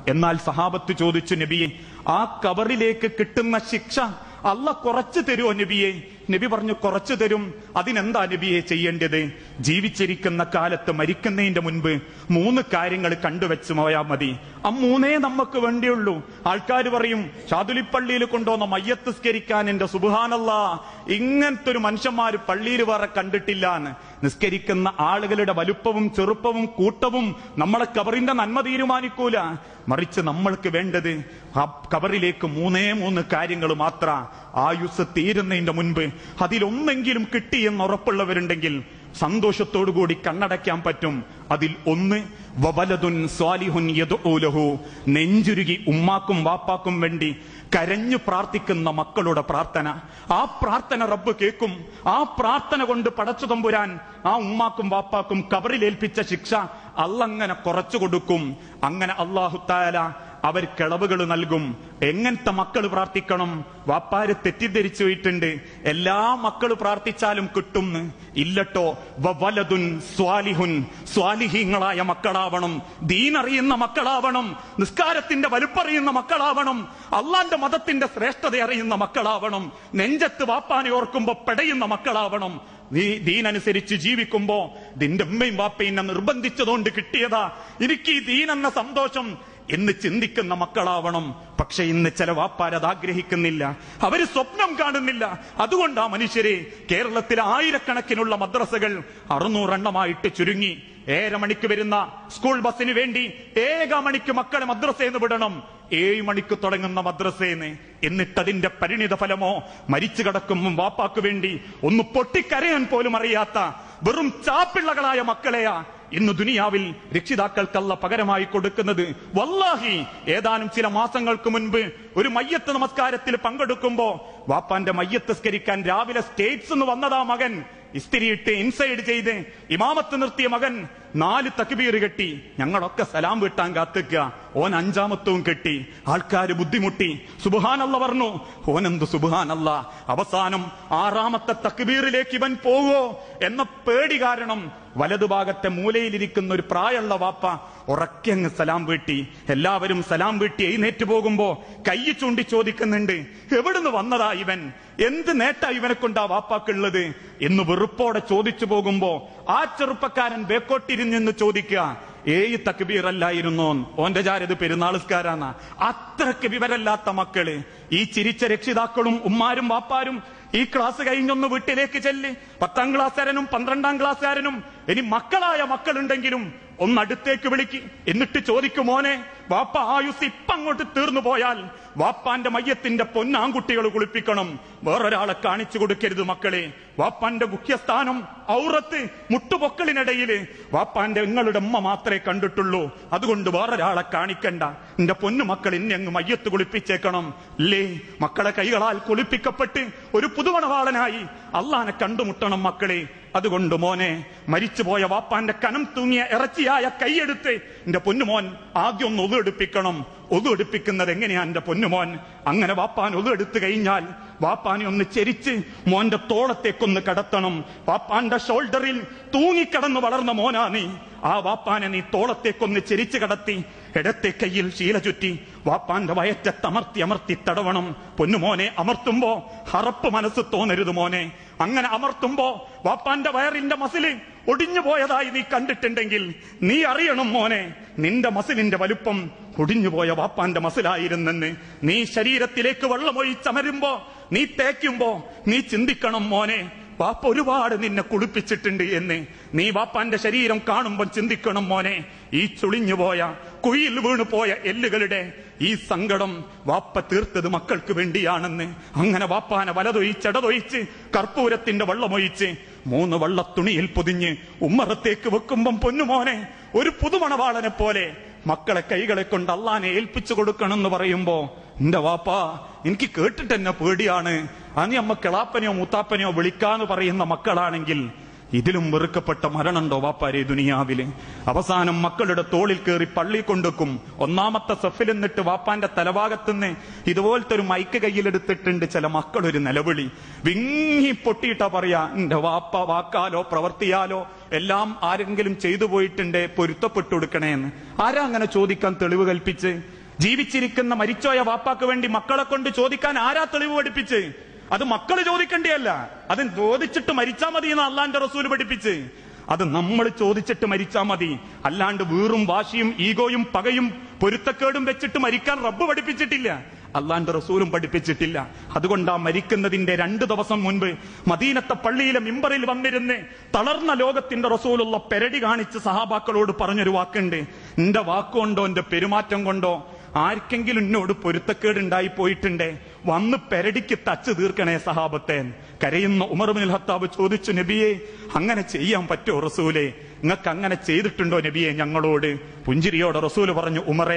എന്നാൽ സഹാബത്ത് ചോദിച്ചു നബിയെ ആ കബറിലേക്ക് കിട്ടുന്ന ശിക്ഷ അല്ല കുറച്ചു തരുമോ നബിയെ നബി പറഞ്ഞു കുറച്ചു തരും അതിനെന്താ നബിയെ ചെയ്യേണ്ടത് ജീവിച്ചിരിക്കുന്ന കാലത്ത് മരിക്കുന്നതിന്റെ മുൻപ് മൂന്ന് കാര്യങ്ങൾ കണ്ടുവച്ച് പോയാൽ മതി ആ മൂന്നേ നമുക്ക് വേണ്ടിയുള്ളൂ ആൾക്കാർ പറയും ഷാദുലിപ്പള്ളിയിൽ കൊണ്ടുവന്ന മയ്യത്ത് സ്കരിക്കാൻ എന്റെ സുബാനല്ല ഇങ്ങനത്തെ ഒരു മനുഷ്യന്മാര് പള്ളിയിൽ വേറെ കണ്ടിട്ടില്ല എന്ന് നിസ്കരിക്കുന്ന ആളുകളുടെ വലുപ്പവും ചെറുപ്പവും കൂട്ടവും നമ്മളെ കബറിന്റെ നന്മ തീരുമാനിക്കൂല മറിച്ച് നമ്മൾക്ക് വേണ്ടത് ആ കബറിലേക്ക് മൂന്നേ മൂന്ന് കാര്യങ്ങൾ മാത്ര ആയുസ് തീരുന്നതിന്റെ മുൻപ് അതിലൊന്നെങ്കിലും കിട്ടിയെന്ന് ഉറപ്പുള്ളവരുണ്ടെങ്കിൽ സന്തോഷത്തോടുകൂടി കണ്ണടയ്ക്കാൻ പറ്റും അതിൽ ഒന്ന് വവലതുൻ സ്വാലിഹുൻ യദ്ഊലഹു നെഞ്ചുരുകി ഉമ്മാക്കും വാപ്പാക്കും വേണ്ടി കരഞ്ഞു പ്രാർത്ഥിക്കുന്ന മക്കളുടെ പ്രാർത്ഥന ആ പ്രാർത്ഥന റബ്ബ് കേൾക്കും ആ പ്രാർത്ഥന കൊണ്ട് പടച്ചു തമ്പുരാൻ ആ ഉമ്മാക്കും വാപ്പാക്കും കബറിലേൽപ്പിച്ച ശിക്ഷ അല്ലങ്ങനെ കുറച്ചു കൊടുക്കും അങ്ങനെ അള്ളാഹു താല അവർ കിളവുകൾ നൽകും എങ്ങനത്തെ മക്കൾ പ്രാർത്ഥിക്കണം വാപ്പാര് തെറ്റിദ്ധരിച്ചു പോയിട്ടുണ്ട് എല്ലാ മക്കൾ പ്രാർത്ഥിച്ചാലും കിട്ടും ഇല്ലട്ടോ വവലതുൻ സ്വാലിഹുൻ സ്വാലിഹീങ്ങളായ മക്കളാവണം ദീനറിയുന്ന മക്കളാവണം നിസ്കാരത്തിന്റെ വലുപ്പറിയുന്ന മക്കളാവണം അള്ളാന്റെ മതത്തിന്റെ ശ്രേഷ്ഠത അറിയുന്ന മക്കളാവണം നെഞ്ചത്ത് വാപ്പാനെ ഓർക്കുമ്പോ പെടയുന്ന മക്കളാവണം നീ ദീനനുസരിച്ച് ജീവിക്കുമ്പോ നിന്റെ ഉമ്മയും വാപ്പയും എന്നെ നിർബന്ധിച്ചതുകൊണ്ട് കിട്ടിയതാ എനിക്ക് ഈ ദീൻ എന്ന സന്തോഷം എന്ന് ചിന്തിക്കുന്ന മക്കളാവണം പക്ഷെ ഇന്ന് ചില വാപ്പാരത് ആഗ്രഹിക്കുന്നില്ല അവര് സ്വപ്നം കാണുന്നില്ല അതുകൊണ്ട് ആ മനുഷ്യരെ കേരളത്തിലെ ആയിരക്കണക്കിനുള്ള മദ്രസകൾ അറുന്നൂറെണ്ണമായിട്ട് ചുരുങ്ങി ഏഴര മണിക്ക് വരുന്ന സ്കൂൾ ബസ്സിന് വേണ്ടി ഏക മണിക്ക് മക്കളെ മദ്രസയെന്ന് വിടണം ഏഴ് മണിക്ക് തുടങ്ങുന്ന മദ്രസയെന്ന് എന്നിട്ടതിന്റെ പരിണിത ഫലമോ മരിച്ചു കിടക്കുമ്പോൾ വാപ്പാക്ക് വേണ്ടി ഒന്ന് പൊട്ടിക്കരയാൻ പോലും അറിയാത്ത വെറും ചാപ്പിള്ളകളായ മക്കളെയാ ഇന്ന് ദുനിയാവിൽ രക്ഷിതാക്കൾക്കല്ല പകരമായി കൊടുക്കുന്നത് വല്ലാഹി ഏതാനും ചില മാസങ്ങൾക്ക് മുൻപ് ഒരു മയ്യത്ത് നമസ്കാരത്തിൽ പങ്കെടുക്കുമ്പോ വാപ്പാന്റെ മയ്യത്ത് സ്കരിക്കാൻ രാവിലെ സ്റ്റേറ്റ്സ് എന്ന് വന്നതാ മകൻ ഇസ്തിരിയിട്ട് ഇൻസൈഡ് ചെയ്ത് ഇമാമത്ത് നിർത്തിയ മകൻ നാല് തക്ബീർ കെട്ടി ഞങ്ങളൊക്കെ സലാം വിട്ടാൻ കാത്തുക ഓൻ അഞ്ചാമത്തവും കെട്ടി ആൾക്കാര് ബുദ്ധിമുട്ടി സുബാനല്ല പറഞ്ഞു ഓനെന്ത് സുബാനല്ല അവസാനം ആറാമത്തെ തക്ബീറിലേക്ക് ഇവൻ പോവോ എന്ന പേടി കാരണം വലതുഭാഗത്തെ മൂലയിലിരിക്കുന്ന ഒരു പ്രായമുള്ള വാപ്പ ഉറക്കെ അങ്ങ് സലാം വീട്ടി എല്ലാവരും സലാം വീട്ടി എഴുന്നേറ്റ് പോകുമ്പോ കൈ ചൂണ്ടി ചോദിക്കുന്നുണ്ട് എവിടുന്ന് വന്നതാ ഇവൻ എന്ത് നേട്ടാ ഇവനെ കൊണ്ടാ വാപ്പാക്കുള്ളത് എന്ന് വെറുപ്പോടെ ചോദിച്ചു പോകുമ്പോ ആ ചെറുപ്പക്കാരൻ ബേക്കോട്ടിരുന്ന് ചോദിക്കുക ഏഴ് തക്ബീർ അല്ലായിരുന്നോ ഓന്റെ ജാരത് പെരുന്നാളുസ്കാരാന്ന അത്രക്ക് വിവരല്ലാത്ത മക്കള് ഈ ചിരിച്ച രക്ഷിതാക്കളും ഉമ്മാരും വാപ്പാരും ഈ ക്ലാസ് കഴിഞ്ഞൊന്ന് വീട്ടിലേക്ക് ചെല്ല് പത്താം ക്ലാസ്സുകാരനും പന്ത്രണ്ടാം ക്ലാസ്സുകാരനും ഇനി മക്കളായ മക്കളുണ്ടെങ്കിലും ഒന്ന് അടുത്തേക്ക് വിളിക്ക് എന്നിട്ട് ചോദിക്കും മോനെ വാപ്പ ആയുസ് ഇപ്പൊ അങ്ങോട്ട് തീർന്നു പോയാൽ വാപ്പാന്റെ മയ്യത്തിന്റെ പൊന്നാൺകുട്ടികൾ വേറൊരാളെ കാണിച്ചു കൊടുക്കരുത് മക്കളെ വാപ്പാന്റെ മുഖ്യസ്ഥാനം ഔറത്ത് മുട്ടുപൊക്കളിനിടയില് വാപ്പാന്റെ നിങ്ങളുടെ ഉമ്മ മാത്രമേ കണ്ടിട്ടുള്ളൂ അതുകൊണ്ട് വേറൊരാളെ കാണിക്കണ്ട എന്റെ പൊന്നു മക്കൾ ഇന്നെ അങ്ങ് മയ്യത്ത് കുളിപ്പിച്ചേക്കണം ഇല്ലേ മക്കളെ കൈകളാൽ കുളിപ്പിക്കപ്പെട്ട് ഒരു പുതുമണവാളനായി അള്ളാനെ കണ്ടുമുട്ടണം മക്കളെ അതുകൊണ്ട് മോനെ മരിച്ചുപോയ വാപ്പാന്റെ കനം തൂങ്ങിയ ഇറച്ചിയായ കൈയെടുത്ത് എന്റെ പൊന്നുമോൻ ആദ്യം ഒന്ന് ഒതു എടുപ്പിക്കണം ഒതു എടുപ്പിക്കുന്നത് എങ്ങനെയാ എന്റെ പൊന്നുമോൻ അങ്ങനെ വാപ്പാൻ ഒതു എടുത്തു കഴിഞ്ഞാൽ വാപ്പാനെ ഒന്ന് ചെരിച്ച് മോന്റെ തോളത്തേക്കൊന്ന് കടത്തണം വാപ്പാന്റെ ഷോൾഡറിൽ തൂങ്ങിക്കടന്ന് വളർന്ന മോനാ നീ ആ വാപ്പാനെ നീ തോളത്തേക്കൊന്ന് ചെരിച്ചു കടത്തി ഇടത്തെ കയ്യിൽ ശീല ചുറ്റി വാപ്പാന്റെ വയറ്റത്തമർത്തി അമർത്തി തടവണം പൊന്നുമോനെ അമർത്തുമ്പോ ഹറപ്പ് മനസ്സ് തോന്നരുത് മോനെ അങ്ങനെ അമർത്തുമ്പോ വാപ്പാന്റെ വയറിന്റെ മസില് ഒടിഞ്ഞു പോയതായി നീ കണ്ടിട്ടുണ്ടെങ്കിൽ നീ അറിയണം മോനെ നിന്റെ മസിലിന്റെ വലുപ്പം ഒടിഞ്ഞുപോയ വാപ്പാന്റെ മസിലായിരുന്നെന്ന് നീ ശരീരത്തിലേക്ക് വെള്ളമൊഴിച്ചമരുമ്പോ നീ തേക്കുമ്പോ നീ ചിന്തിക്കണം മോനെ വാപ്പ ഒരുപാട് നിന്നെ കുളിപ്പിച്ചിട്ടുണ്ട് എന്ന് നീ വാപ്പാന്റെ ശരീരം കാണുമ്പോൾ ചിന്തിക്കണം മോനെ ഈ ചുളിഞ്ഞുപോയ കുയിൽ വീണു പോയ എല്ലുകളുടെ ഈ സങ്കടം വാപ്പ തീർത്തത് മക്കൾക്ക് വേണ്ടിയാണെന്ന് അങ്ങനെ വാപ്പാനെ വലതൊഴിച്ചടതൊഴിച്ച് കർപ്പൂരത്തിന്റെ വെള്ളമൊഴിച്ച് മൂന്ന് വള്ളത്തുണിയിൽ പൊതിഞ്ഞ് ഉമ്മറത്തേക്ക് വെക്കുമ്പം പൊന്നുമോനെ ഒരു പുതുമണവാളനെ പോലെ മക്കളെ കൈകളെ കൊണ്ട് അള്ളാനെ ഏൽപ്പിച്ചു കൊടുക്കണം എന്ന് പറയുമ്പോ എന്റെ വാപ്പാ എനിക്ക് കേട്ടിട്ട് എന്നെ പേടിയാണ് അനി അമ്മ കിളാപ്പനെയോ മൂത്താപ്പനെയോ വിളിക്കാന്ന് പറയുന്ന മക്കളാണെങ്കിൽ ഇതിലും വെറുക്കപ്പെട്ട മരണുണ്ടോ വാപ്പാരെ ദുനിയാവില് അവസാനം മക്കളുടെ തോളിൽ കയറി പള്ളി കൊണ്ടുക്കും ഒന്നാമത്തെ സഫിൽ നിന്നിട്ട് വാപ്പാന്റെ തലഭാഗത്തുനിന്ന് ഇതുപോലത്തെ ഒരു മൈക്ക് കയ്യിലെടുത്തിട്ടുണ്ട് ചില മക്കളൊരു നിലവിളി വിങ്ങി പൊട്ടിയിട്ടാ പറയാ എന്റെ വാപ്പ വാക്കാലോ പ്രവർത്തിയാലോ എല്ലാം ആരെങ്കിലും ചെയ്തു പോയിട്ടുണ്ട് പൊരുത്തപ്പെട്ടു കൊടുക്കണേന്ന് ആരാ അങ്ങനെ ചോദിക്കാൻ തെളിവ് കൽപ്പിച്ച് ജീവിച്ചിരിക്കുന്ന മരിച്ചോയ വാപ്പാക്ക് വേണ്ടി മക്കളെ കൊണ്ട് ചോദിക്കാൻ ആരാ തെളിവ് പഠിപ്പിച്ച് അത് മക്കള് ചോദിക്കേണ്ടിയല്ല അത് ചോദിച്ചിട്ട് മരിച്ചാ മതി എന്ന് അള്ളാന്റെ റസൂല് പഠിപ്പിച്ച് അത് നമ്മൾ ചോദിച്ചിട്ട് മരിച്ചാ മതി അല്ലാണ്ട് വീറും വാശിയും ഈഗോയും പകയും പൊരുത്തക്കേടും വെച്ചിട്ട് മരിക്കാൻ റബ്ബ് പഠിപ്പിച്ചിട്ടില്ല അള്ളാന്റെ റസൂലും പഠിപ്പിച്ചിട്ടില്ല അതുകൊണ്ട് ആ മരിക്കുന്നതിന്റെ രണ്ടു ദിവസം മുൻപ് മദീനത്തെ പള്ളിയിലെ മിമ്പറിൽ വന്നിരുന്ന് തളർന്ന ലോകത്തിന്റെ റസൂലുള്ള പെരടി കാണിച്ച് സഹാബാക്കളോട് പറഞ്ഞൊരു വാക്കുണ്ട് എന്റെ വാക്കുകൊണ്ടോ എന്റെ പെരുമാറ്റം കൊണ്ടോ ആർക്കെങ്കിലും എന്നോട് പൊരുത്തക്കേട് ഉണ്ടായി പോയിട്ടുണ്ടേ വന്ന് പെരടിക്ക് തച്ച് തീർക്കണേ സഹാബത്തെ കരയുന്ന ഉമർ ബിൻ ഹത്താബ് ചോദിച്ചു നബിയെ അങ്ങനെ ചെയ്യാൻ പറ്റുമോ റസൂലെ നിങ്ങൾക്ക് അങ്ങനെ ചെയ്തിട്ടുണ്ടോ നബിയെ ഞങ്ങളോട് പുഞ്ചിരിയോടെ റസൂല് പറഞ്ഞു ഉമറെ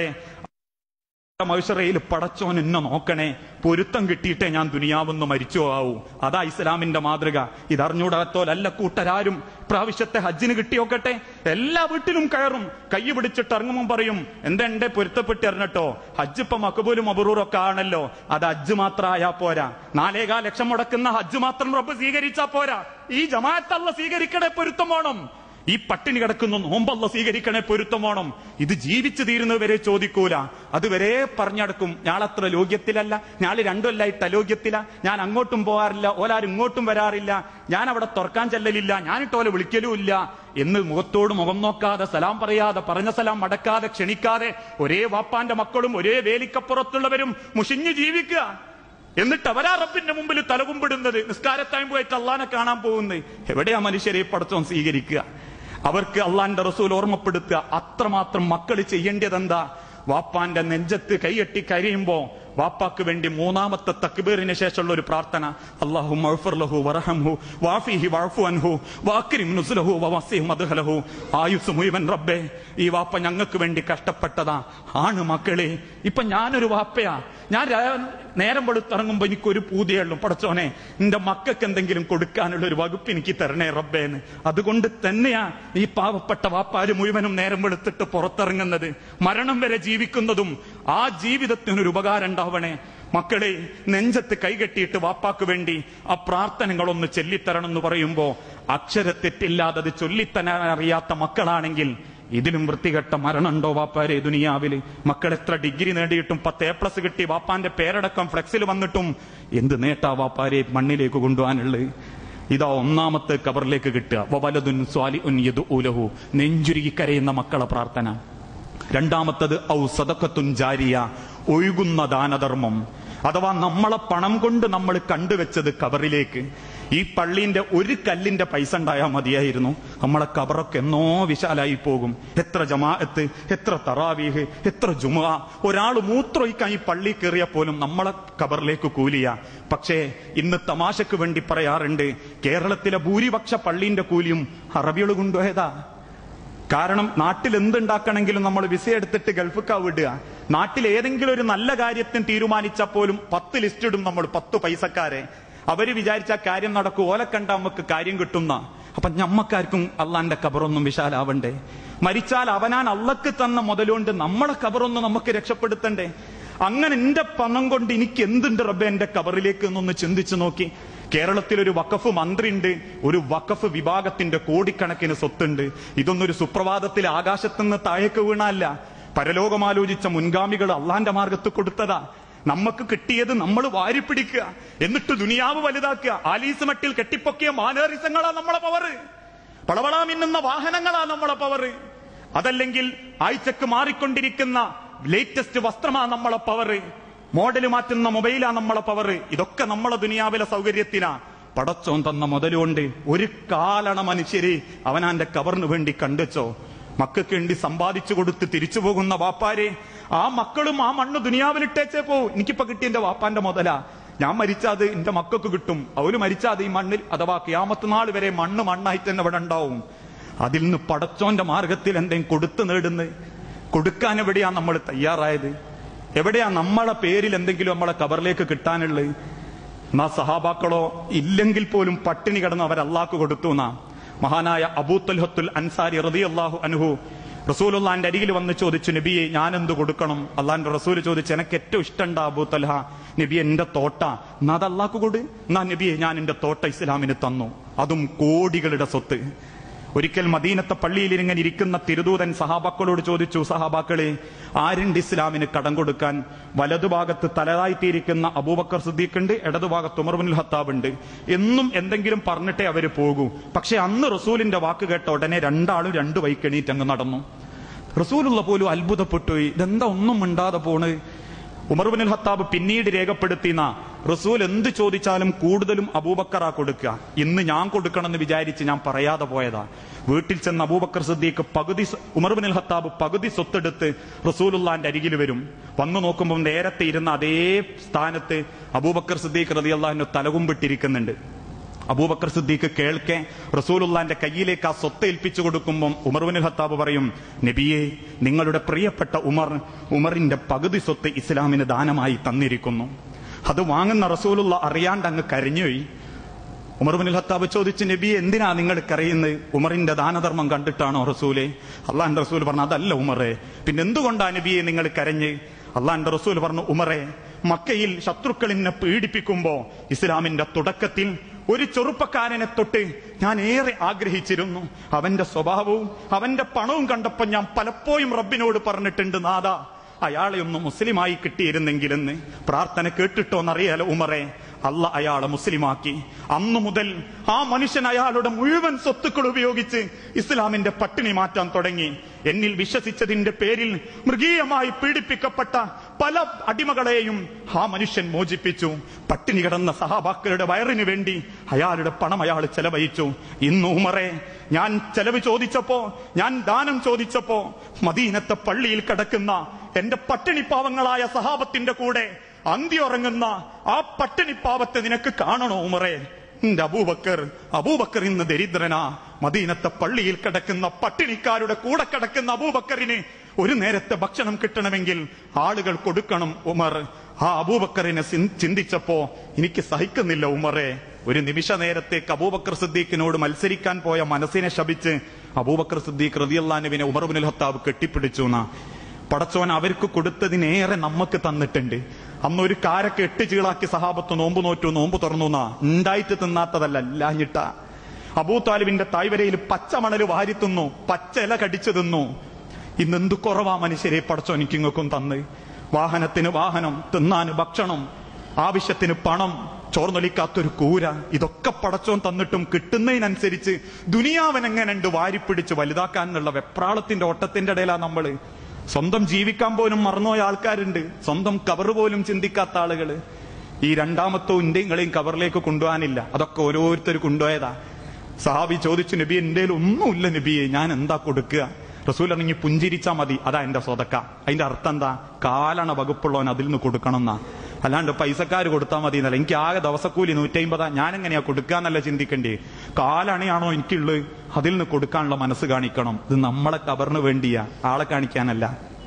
മൗഷറയിൽ പടച്ചോൻ എന്നെ നോക്കണേ പൊരുത്തം കിട്ടിയിട്ടേ ഞാൻ ദുനിയാവെന്ന് മരിച്ചോ ആവൂ അതാ ഇസ്ലാമിന്റെ മാതൃക ഇതറിഞ്ഞൂടാത്തോലല്ല കൂട്ടരാരും പ്രാവശ്യത്തെ ഹജ്ജിന് കിട്ടിയോക്കട്ടെ എല്ലാ വീട്ടിലും കയറും കൈ പിടിച്ചിട്ട് ഇറങ്ങുമ്പോൾ പറയും എന്താ എന്റെ പൊരുത്തപ്പെട്ട് ഇറങ്ങട്ടോ ഹജ്ജ് ഇപ്പൊ മക്കബൂലും അബറൂറും ഒക്കെ ആണല്ലോ അത് ഹജ്ജ് മാത്രമായാ പോരാ നാലേകാൽ ലക്ഷം മുടക്കുന്ന ഹജ്ജ് മാത്രം റബ്ബ് സ്വീകരിച്ചാ പോരാ ഈ ജമാഅത്തല്ല സ്വീകരിക്കണേ പൊരുത്തം വേണം ഈ പട്ടിണി കിടക്കുന്ന നോമ്പല്ല സ്വീകരിക്കണേ പൊരുത്തം വേണം ഇത് ജീവിച്ചു തീരുന്നവരെ ചോദിക്കൂല അതുവരെ പറഞ്ഞടക്കും ഞാളത്ര ലോക്യത്തിലല്ല ഞാള് രണ്ടുമല്ലായിട്ട് അലോക്യത്തില ഞാൻ അങ്ങോട്ടും പോകാറില്ല ഓലാരും ഇങ്ങോട്ടും വരാറില്ല ഞാൻ അവിടെ തുറക്കാൻ ചെല്ലലില്ല ഞാനിട്ടോലെ വിളിക്കലും ഇല്ല എന്ന് മുഖത്തോട് മുഖം നോക്കാതെ സലാം പറയാതെ പറഞ്ഞ സലാം മടക്കാതെ ക്ഷണിക്കാതെ ഒരേ വാപ്പാന്റെ മക്കളും ഒരേ വേലിക്കപ്പുറത്തുള്ളവരും മുഷിഞ്ഞു ജീവിക്കുക എന്നിട്ട് അവരാ റബ്ബിന്റെ മുമ്പിൽ തലകുമ്പിടുന്നത് നിസ്കാരത്തായും പോയിട്ട് അള്ളാനെ കാണാൻ പോകുന്നത് എവിടെയാ മനുഷ്യരെ പടച്ചോൻ സ്വീകരിക്കുക അവർക്ക് അള്ളാന്റെ റസൂൽ ഓർമ്മപ്പെടുത്തുക അത്രമാത്രം മക്കൾ ചെയ്യേണ്ടത് എന്താ വാപ്പാന്റെ നെഞ്ചത്ത് കൈയെട്ടി കരയുമ്പോ വാപ്പാക്ക് വേണ്ടി മൂന്നാമത്തെ തക്ബീറിന് ശേഷമുള്ള ഒരു പ്രാർത്ഥന അള്ളാഹു മഅ്ഫിർ വറഹംഹു വാഫിഹി വഅഫു അൻഹു വാക്രിം നുസ്ലഹു വവസ്സിഹ് മദ്ഹലഹു ആയുസ് മുഴുവൻ റബ്ബേ ഈ വാപ്പ ഞങ്ങൾക്ക് വേണ്ടി കഷ്ടപ്പെട്ടതാ ആണ് മക്കളെ ഇപ്പൊ ഞാനൊരു വാപ്പയാ ഞാൻ രാ- നേരം വെളുത്തിറങ്ങുമ്പോ എനിക്കൊരു പൂതിയുള്ളൂ പടച്ചോനെ എന്റെ മക്കൾക്ക് എന്തെങ്കിലും കൊടുക്കാനുള്ള ഒരു വകുപ്പ് എനിക്ക് തരണേ റബ്ബേന്ന് അതുകൊണ്ട് തന്നെയാ ഈ പാവപ്പെട്ട വാപ്പാര് മുഴുവനും നേരം വെളുത്തിട്ട് പുറത്തിറങ്ങുന്നത് മരണം വരെ ജീവിക്കുന്നതും ആ ജീവിതത്തിനൊരു ഉപകാരം ഉണ്ടാവണേ മക്കളെ നെഞ്ചത്ത് കൈകെട്ടിയിട്ട് വാപ്പാക്ക് വേണ്ടി ആ പ്രാർത്ഥനകളൊന്ന് ചൊല്ലിത്തരണം എന്ന് പറയുമ്പോ അക്ഷരത്തെറ്റില്ലാതെ അത് ചൊല്ലിത്തരാൻ അറിയാത്ത മക്കളാണെങ്കിൽ ഇതിലും വൃത്തികെട്ട മരണമുണ്ടോ വാപ്പാരെ ദുനിയാവില് മക്കൾ എത്ര ഡിഗ്രി നേടിയിട്ടും പത്ത് എ പ്ലസ് കിട്ടി വാപ്പാന്റെ പേരടക്കം ഫ്ലെക്സിൽ വന്നിട്ടും എന്ത് നേട്ടാ വാപ്പാരെ മണ്ണിലേക്ക് കൊണ്ടുപോകാനുള്ളത് ഇതാ ഒന്നാമത്തെ കബറിലേക്ക് കിട്ടുക വവലതുൻ സ്വാലി ഉൻ യദ്ഉലഹു നെഞ്ചുരുകി കരയുന്ന മക്കളെ പ്രാർത്ഥന രണ്ടാമത്തത് ഔ സദക്കത്തുൻ ജാരിയ ഒഴുകുന്ന ദാനധർമ്മം അഥവാ നമ്മളെ പണം കൊണ്ട് നമ്മൾ കണ്ടുവച്ചത് കബറിലേക്ക് ഈ പള്ളിന്റെ ഒരു കല്ലിന്റെ പൈസ ഉണ്ടായാൽ മതിയായിരുന്നു നമ്മളെ കബറൊക്കെ എന്നോ വിശാലായി പോകും എത്ര ജമാഅത്ത് എത്ര തറാവീഹ് എത്ര ജുമ ഒരാൾ മൂത്രമൊഴിക്കാൻ ഈ പള്ളി കയറിയ പോലും നമ്മളെ കബറിലേക്ക് കൂലിയ പക്ഷേ ഇന്ന് തമാശക്ക് വേണ്ടി പറയാറുണ്ട് കേരളത്തിലെ ഭൂരിപക്ഷ പള്ളിന്റെ കൂലിയും അറബികൾ കൊണ്ടുപോയതാ കാരണം നാട്ടിൽ എന്തുണ്ടാക്കണമെങ്കിലും നമ്മൾ വിസ എടുത്തിട്ട് ഗൾഫിക്കാ വിടുക നാട്ടിൽ ഏതെങ്കിലും ഒരു നല്ല കാര്യത്തിന് തീരുമാനിച്ചാൽ പോലും പത്ത് ലിസ്റ്റ് ഇടും നമ്മൾ പത്ത് പൈസക്കാരെ അവര് വിചാരിച്ച കാര്യം നടക്കും ഓല കണ്ട നമുക്ക് കാര്യം കിട്ടുന്ന അപ്പൊ ഞമ്മക്കാർക്കും അള്ളാന്റെ കബറൊന്നും വിശാലാവണ്ടേ മരിച്ചാൽ അവനാൻ അള്ളക്ക് തന്ന മുതലുകൊണ്ട് നമ്മളെ കബറൊന്നും നമുക്ക് രക്ഷപ്പെടുത്തണ്ടേ അങ്ങനെ എന്റെ പണം കൊണ്ട് എനിക്ക് എന്തുണ്ട് റബ്ബെ എന്റെ കബറിലേക്ക് എന്നൊന്ന് ചിന്തിച്ചു നോക്കി കേരളത്തിൽ ഒരു വഖഫ് മന്ത്രിയുണ്ട് ഒരു വഖഫ് വിഭാഗത്തിന്റെ കോടിക്കണക്കിന് സ്വത്തുണ്ട് ഇതൊന്നും ഒരു സുപ്രഭാതത്തിൽ ആകാശത്തുനിന്ന് താഴേക്ക് വീണല്ല പരലോകമാലോചിച്ച മുൻഗാമികൾ അള്ളാന്റെ മാർഗത്ത് കൊടുത്തതാ നമുക്ക് കിട്ടിയത് നമ്മൾ വാരിപ്പിടിക്കുക എന്നിട്ട് ദുനിയാവ് വലുതാക്കുക ആലീസ് മട്ടിൽ കെട്ടിപ്പൊക്കിയ മാനേറിസങ്ങളാ നമ്മളെ പവറ് പളവളാ മിന്നുന്ന വാഹനങ്ങളാ നമ്മളെ പവറ് അതല്ലെങ്കിൽ ആഴ്ചക്ക് മാറിക്കൊണ്ടിരിക്കുന്ന ലേറ്റസ്റ്റ് വസ്ത്രമാ നമ്മളെ പവറ് മോഡല് മാറ്റുന്ന മൊബൈലാ നമ്മളെ പവറ് ഇതൊക്കെ നമ്മളെ ദുനിയാവിലെ സൗകര്യത്തിനാ പടച്ചോൻ തന്ന മുതലുകൊണ്ട് ഒരു കാലണ മനുഷ്യര് അവനാന്റെ കവറിന് വേണ്ടി കണ്ടുവച്ചോ മക്കൾക്ക് വേണ്ടി സമ്പാദിച്ചു കൊടുത്ത് തിരിച്ചു പോകുന്ന വാപ്പാരെ ആ മക്കളും ആ മണ്ണ് ദുനിയാവിലിട്ടേച്ചേ പോവും എനിക്കിപ്പോ കിട്ടിയ എന്റെ വാപ്പാന്റെ മുതലാ ഞാൻ മരിച്ചാത് എന്റെ മക്കൾക്ക് കിട്ടും അവര് മരിച്ചാത് ഈ മണ്ണിൽ അഥവാ ക്യാമത്ത് നാൾ വരെ മണ്ണ് മണ്ണായിട്ട് തന്നെ ഇവിടെ ഉണ്ടാവും അതിൽ നിന്ന് പടച്ചോന്റെ മാർഗത്തിൽ എന്തെങ്കിലും കൊടുത്തു നേടുന്നത് കൊടുക്കാൻ എവിടെയാ നമ്മൾ തയ്യാറായത് എവിടെയാ നമ്മളെ പേരിൽ എന്തെങ്കിലും നമ്മളെ കബറിലേക്ക് കിട്ടാനുള്ളത് എന്നാ സഹാബാക്കളോ ഇല്ലെങ്കിൽ പോലും പട്ടിണി കിടന്ന് അവർ അള്ളാഹ്ക്ക് കൊടുത്തു എന്നാ മഹാനായ അബൂത്തൽഹത്തുൽ അൻസാരി റതി അള്ളാഹു അനുഹു റസൂലുള്ളാന്റെ അരികിൽ വന്ന് ചോദിച്ചു നബിയെ ഞാൻ എന്ത് കൊടുക്കണം അള്ളാന്റെ റസൂൽ ചോദിച്ചു എനിക്ക് ഏറ്റവും ഇഷ്ടണ്ട അബൂത്തൽഹ നബി എന്റെ തോട്ട എന്നാ അത് അള്ളാഹ്ക്ക് കൊടു എന്നാ നബിയെ ഞാൻ എന്റെ തോട്ട ഇസ്ലാമിന് തന്നു അതും കോടികളുടെ സ്വത്ത് ഒരിക്കൽ മദീനത്തെ പള്ളിയിൽ ഇങ്ങനെ ഇരിക്കുന്ന തിരുദൂതൻ സഹാബാക്കളോട് ചോദിച്ചു സഹാബാക്കളെ ആരുണ്ട് ഇസ്ലാമിന് കടം കൊടുക്കാൻ വലതുഭാഗത്ത് തലതായിട്ടിരിക്കുന്ന അബൂബക്കർ സിദ്ദീഖ് ഉണ്ട് ഇടതുഭാഗത്ത് ഉമർബുൽ ഹത്താബ് ഉണ്ട് എന്നും എന്തെങ്കിലും പറഞ്ഞിട്ടേ അവര് പോകൂ പക്ഷെ അന്ന് റസൂലിന്റെ വാക്ക് കേട്ട ഉടനെ രണ്ടാളും രണ്ടു വൈക്കണീറ്റ് അങ്ങ് നടന്നു റസൂലുള്ള പോലും അത്ഭുതപ്പെട്ടു ഇതെന്താ ഒന്നും മിണ്ടാതെ പോണ് ഉമർബുൽ ഹത്താബ് പിന്നീട് രേഖപ്പെടുത്തിന റസൂൽ എന്ത് ചോദിച്ചാലും കൂടുതലും അബൂബക്കറാ കൊടുക്കുക ഇന്ന് ഞാൻ കൊടുക്കണമെന്ന് വിചാരിച്ച് ഞാൻ പറയാതെ പോയതാ വീട്ടിൽ ചെന്ന് അബൂബക്കർ സിദ്ദീഖ് പകുതി ഉമർബുൽ ഹത്താബ് പകുതി സ്വത്തെടുത്ത് റസൂലുള്ളാന്റെ അരികിൽ വരും വന്നു നോക്കുമ്പോൾ നേരത്തെ ഇരുന്ന അതേ സ്ഥാനത്ത് അബൂബക്കർ സിദ്ദീഖ് റതി അള്ളാഹിന് തലകുമ്പിട്ടിരിക്കുന്നുണ്ട് അബൂബക്കർ സിദ്ദീഖ് കേൾക്കെ റസൂലുള്ളാന്റെ കയ്യിലേക്ക് ആ സ്വത്ത് ഏൽപ്പിച്ചു കൊടുക്കുമ്പോൾ ഉമർബിൻ ഹത്താബ് പറയും നബിയെ നിങ്ങളുടെ പ്രിയപ്പെട്ട ഉമർ ഉമറിന്റെ പകുതി സ്വത്ത് ഇസ്ലാമിന് ദാനമായി തന്നിരിക്കുന്നു അത് വാങ്ങുന്ന റസൂലുള്ള അറിയാണ്ട് അങ്ങ് കരഞ്ഞുപോയി ഉമർബിൻ ഹത്താബ് ചോദിച്ചു നബി എന്തിനാ നിങ്ങൾ കരയുന്നത് ഉമറിന്റെ ദാനധർമ്മം കണ്ടിട്ടാണോ റസൂലെ അള്ളാന്റെ റസൂൽ പറഞ്ഞു അതല്ല ഉമറെ പിന്നെ എന്തുകൊണ്ടാ നബിയെ നിങ്ങൾ കരഞ്ഞ് അള്ളാന്റെ റസൂൽ പറഞ്ഞു ഉമറെ മക്കയിൽ ശത്രുക്കൾ എന്നെ പീഡിപ്പിക്കുമ്പോ ഇസ്ലാമിന്റെ തുടക്കത്തിൽ ഒരു ചെറുപ്പക്കാരനെ തൊട്ട് ഞാൻ ഏറെ ആഗ്രഹിച്ചിരുന്നു അവന്റെ സ്വഭാവവും അവന്റെ പണവും കണ്ടപ്പോ ഞാൻ പലപ്പോഴും റബ്ബിനോട് പറഞ്ഞിട്ടുണ്ട് നാദാ അയാളെ ഒന്ന് മുസ്ലിമായി കിട്ടിയിരുന്നെങ്കിലെന്ന് പ്രാർത്ഥന കേട്ടിട്ടോന്നറിയാലോ ഉമറെ അല്ല അയാളെ മുസ്ലിമാക്കി അന്നു മുതൽ ആ മനുഷ്യൻ അയാളുടെ മുഴുവൻ സ്വത്തുക്കൾ ഉപയോഗിച്ച് ഇസ്ലാമിന്റെ പട്ടിണി മാറ്റാൻ തുടങ്ങി എന്നിൽ വിശ്വസിച്ചതിന്റെ പേരിൽ മൃഗീയമായി പീഡിപ്പിക്കപ്പെട്ട പല അടിമകളെയും ആ മനുഷ്യൻ മോചിപ്പിച്ചു പട്ടിണി കിടന്ന സഹാബാക്കളുടെ വയറിന് വേണ്ടി അയാളുടെ പണം അയാൾ ചെലവഴിച്ചു ഇന്ന് ഉമറെ ഞാൻ ചെലവ് ചോദിച്ചപ്പോ ഞാൻ ദാനം ചോദിച്ചപ്പോ മദീനത്തെ പള്ളിയിൽ കിടക്കുന്ന എന്റെ പട്ടിണി പാവങ്ങളായ സഹാബത്തിന്റെ കൂടെ അന്തി ഉറങ്ങുന്ന ആ പട്ടിണി പാവത്തെ നിനക്ക് കാണണോ ഉമറെ എന്റെ അബൂബക്കർ അബൂബക്കർ ഇന്ന് ദരിദ്രനാ മദീനത്തെ പള്ളിയിൽ കിടക്കുന്ന പട്ടിണിക്കാരുടെ കൂടെ കിടക്കുന്ന അബൂബക്കറിന് ഒരു നേരത്തെ ഭക്ഷണം കിട്ടണമെങ്കിൽ ആളുകൾ കൊടുക്കണം ഉമർ ആ അബൂബക്കറിനെ ചിൻ- ചിന്തിച്ചപ്പോ എനിക്ക് സഹിക്കുന്നില്ല ഉമറെ ഒരു നിമിഷ നേരത്തേക്ക് അബൂബക്കർ സിദ്ദീഖിനോട് മത്സരിക്കാൻ പോയ മനസ്സിനെ ശപിച്ച് അബൂബക്കർ സിദ്ദീഖ് റതിയല്ലാനുവിനെ ഉമർബുൽ ഹത്താബ് കെട്ടിപ്പിടിച്ചു എന്നാ പടച്ചോൻ അവർക്ക് കൊടുത്തതിനേറെ നമുക്ക് തന്നിട്ടുണ്ട് അന്ന് ഒരു കാരൊക്കെ എട്ട് ചീളാക്കി സഹാബത്ത് നോമ്പ് നോറ്റു നോമ്പ് തുറന്നു എന്നാ ഉണ്ടായിട്ട് തിന്നാത്തതല്ല ഇല്ലാഞ്ഞിട്ട അബൂ താലിബിന്റെ തായ്വരയിൽ പച്ചമണല് വാരി തിന്നു പച്ച ഇല കടിച്ചു തിന്നു ഇന്ന് എന്ത് കുറവാ മനുഷ്യരെ പടച്ചോൻ എനിക്കിങ്ങൾക്കും തന്ന് വാഹനത്തിന് വാഹനം തിന്നാന് ഭക്ഷണം ആവശ്യത്തിന് പണം ചോർന്നൊലിക്കാത്തൊരു കൂര ഇതൊക്കെ പടച്ചോൻ തന്നിട്ടും കിട്ടുന്നതിനനുസരിച്ച് ദുനിയാവൻ എങ്ങനെയുണ്ട് വാരിപ്പിടിച്ച് വലുതാക്കാനുള്ള വെപ്രാളത്തിന്റെ ഓട്ടത്തിന്റെ ഇടയിലാ നമ്മള് സ്വന്തം ജീവിക്കാൻ പോലും മറന്നുപോയ ആൾക്കാരുണ്ട് സ്വന്തം കവർ പോലും ചിന്തിക്കാത്ത ആളുകള് ഈ രണ്ടാമത്തെ ഇന്ത്യങ്ങളെയും കവറിലേക്ക് കൊണ്ടുപോകാനില്ല അതൊക്കെ ഓരോരുത്തർ കൊണ്ടുപോയതാ സഹാബി ചോദിച്ചു നബി എന്റെ ഒന്നുമില്ല നബിയെ ഞാൻ എന്താ കൊടുക്കുക റസൂൽ ഇറങ്ങി പുഞ്ചിരിച്ചാ മതി അതാ എന്റെ സ്വതക്ക അതിന്റെ അർത്ഥം എന്താ കാലണ വകുപ്പുള്ളവൻ അതിൽ നിന്ന് കൊടുക്കണം എന്നാ അല്ലാണ്ട് പൈസക്കാര് കൊടുത്താൽ മതി എന്നല്ല എനിക്ക് ആകെ ദിവസക്കൂലി നൂറ്റമ്പതാ ഞാൻ എങ്ങനെയാ കൊടുക്കാന്നല്ല ചിന്തിക്കണ്ടേ കാലണയാണോ എനിക്കുള്ളത് അതിൽ നിന്ന് കൊടുക്കാനുള്ള മനസ്സ് കാണിക്കണം ഇത് നമ്മളെ കവറിന് വേണ്ടിയാ ആളെ കാണിക്കാനല്ല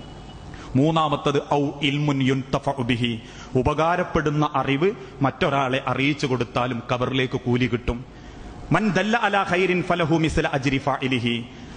മൂന്നാമത്തത് ഔ ഇൽമുൻ യുൻതഫഉ ബിഹി ഉപകാരപ്പെടുന്ന അറിവ് മറ്റൊരാളെ അറിയിച്ചു കൊടുത്താലും കവറിലേക്ക് കൂലി കിട്ടും മൻ ദല്ല അലാ ഖൈരിൻ ഫലഹു മിസ്ല അജ്രി ഫാഇലിഹി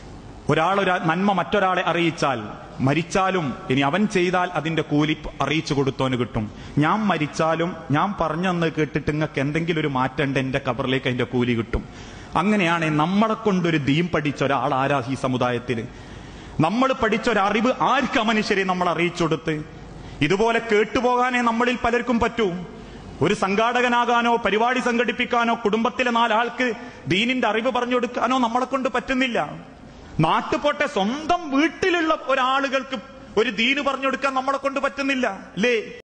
ഒരാൾ ഒരു നന്മ മറ്റൊരാളെ അറിയിച്ചാൽ മരിച്ചാലും ഇനി അവൻ ചെയ്താൽ അതിന്റെ കൂലി അറിയിച്ചു കൊടുത്തോന് കിട്ടും ഞാൻ മരിച്ചാലും ഞാൻ പറഞ്ഞെന്ന് കേട്ടിട്ട് നിങ്ങൾക്ക് എന്തെങ്കിലും ഒരു മാറ്റമുണ്ട് എന്റെ കബറിലേക്ക് അതിന്റെ കൂലി കിട്ടും അങ്ങനെയാണ് നമ്മളെ കൊണ്ടൊരു ദീം പഠിച്ച ഒരാൾ ആരാ ഈ സമുദായത്തിന് നമ്മൾ പഠിച്ച ഒരു അറിവ് ആർക്ക് മനുഷ്യരെ നമ്മൾ അറിയിച്ചു കൊടുത്ത് ഇതുപോലെ കേട്ടുപോകാനേ നമ്മളിൽ പലർക്കും പറ്റൂ ഒരു സംഘാടകനാകാനോ പരിപാടി സംഘടിപ്പിക്കാനോ കുടുംബത്തിലെ നാലാൾക്ക് ദീനിന്റെ അറിവ് പറഞ്ഞു കൊടുക്കാനോ നമ്മളെ കൊണ്ട് പറ്റുന്നില്ല നാട്ടുപോട്ടെ സ്വന്തം വീട്ടിലുള്ള ഒരാളുകൾക്ക് ഒരു ദീന് പറഞ്ഞു കൊടുക്കാൻ നമ്മളെ കൊണ്ട് പറ്റുന്നില്ല അല്ലേ